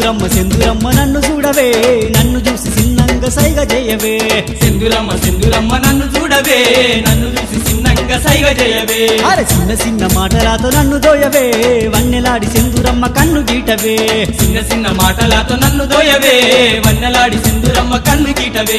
సెందురమ్మ సెందురమ్మ నన్ను చూడవే నన్ను చూసి చిన్నంగా సైగ చేయవే సింధురమ్మ సింధురమ్మ నన్ను చూడవే నన్ను చూసి చిన్నంగా సైగ చేయవే అరే చిన్న చిన్న మాటలతో నన్ను దోయవే వన్నెలాడి సెందురమ్మ కన్ను గీటవే చిన్న చిన్న మాటలతో నన్ను దోయవే వన్నెలాడి సింధురమ్మ కన్ను గీటవే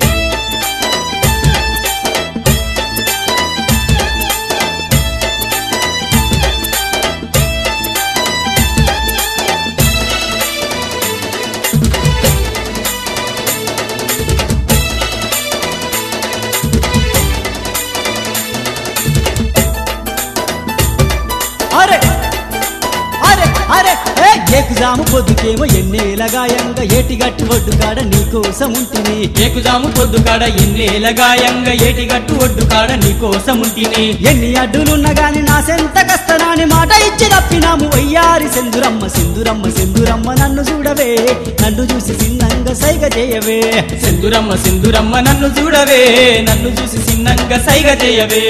అరే అరే అరే ఏ ఏకుజాము పొద్దుకేమో ఎన్నేల గాయంగా ఏటిగట్టు ఒడ్డు కాడ నీకోసం ఉంటిని ఏకుజాము పొద్దు కాడ ఎన్నేల గాయంగా ఏటిగట్టు ఒడ్డు కాడ నీకోసముంటిని ఎన్ని అడ్డులున్నా గాని నా సెంత కస్తనాని మాట ఇచ్చి తప్పినాము వయ్యారి సెందురమ్మ సెందురమ్మ సెందురమ్మ నన్ను చూడవే నన్ను చూసి చిన్నంగా సైగ చేయవే సింధురమ్మ సింధురమ్మ నన్ను చూడవే నన్ను చూసి చిన్నంగా సైగ చేయవే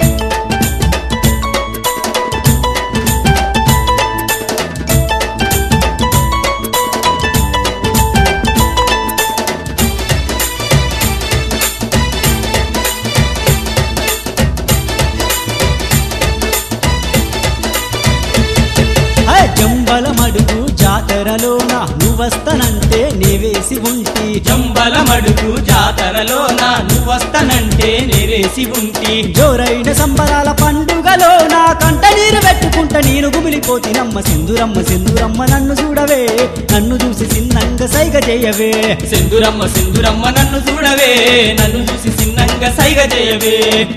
హే, జంబల మడుగు జాతరలోన నువ్వస్తనంటే నేవేసి ఉంటి జంబల మడుగు జాతరలో నా నువ్వస్తానంటే నేరేసి ఉంటి జోరైన సంబరాల పండుగలో నా కంట నీరు పెట్టుకుంట నేను గుమిలిపోతినమ్మ సింధురమ్మ సింధురమ్మ నన్ను చూడవే నన్ను చూసి చిన్నంగా సైగ చేయవే సింధురమ్మ సింధురమ్మ నన్ను చూడవే నన్ను చూసి చిన్నంగా సైగ చేయవే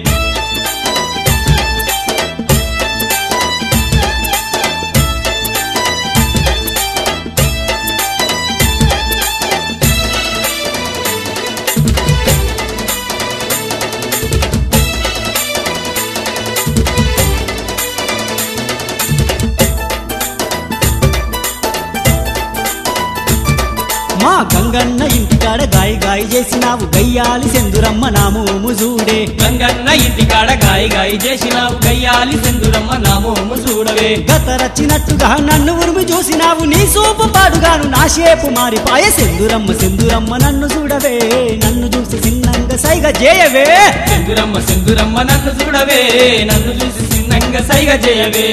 మా గంగన్న ఇంటికాడ గాయి గాయి చేసినావు గయ్యాలి సెందురమ్మ నామోము చూడే గంగన్న ఇంటికాడ గాయి గాయి చేసినావు గయ్యాలి సింధురమ్మ నా మోము చూడవే గతరచ్చినట్టుగా నన్ను ఉరుమి చూసినావు నీ సూపు పాడుగాను నా షేపు మారిపాయ సెందురమ్మ సెందురమ్మ నన్ను చూడవే నన్ను చూసి చిన్నంగా సైగ చేయవే సింధురమ్మ సింధురమ్మ నన్ను చూడవే నన్ను చూసి చిన్నంగా సైగ చేయవే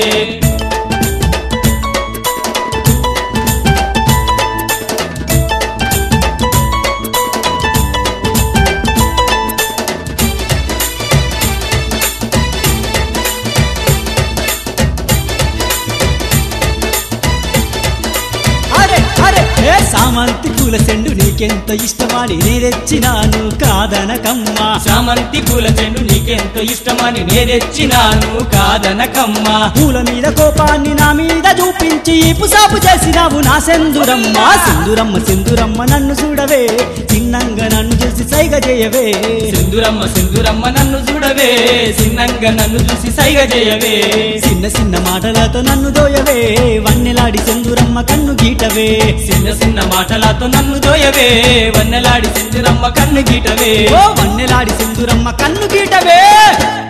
అరే అరే ఏ సామంతి పూల చెండు నీకెంత ఇష్టమని నేనెచ్చినాను కాదనకమ్మా చామంతి పూల చెండు నీకెంతో ఇష్టమని నేనెచ్చినాను కాదనకమ్మా పూల మీద కోపాన్ని నా మీద చూపించి పుసాపు చేసినావు నా సెందురమ్మ సెందురమ్మ సెందురమ్మ నన్ను చూడవే చిన్నంగా నన్ను చూసి సైగ చేయవే సింధురమ్మ సింధురమ్మ నన్ను చూడవే చిన్నంగా నన్ను చూసి సైగ చేయవే చిన్న చిన్న మాటలతో నన్ను దోయవే వన్నెలాడి సెందురమ్మ కన్ను గీటవే చిన్న చిన్న మాటలతో నన్ను దోయవే వన్నెలాడి సింధురమ్మ కన్ను గీటవే ఓ వన్నెలాడి సెందురమ్మ కన్ను గీటవే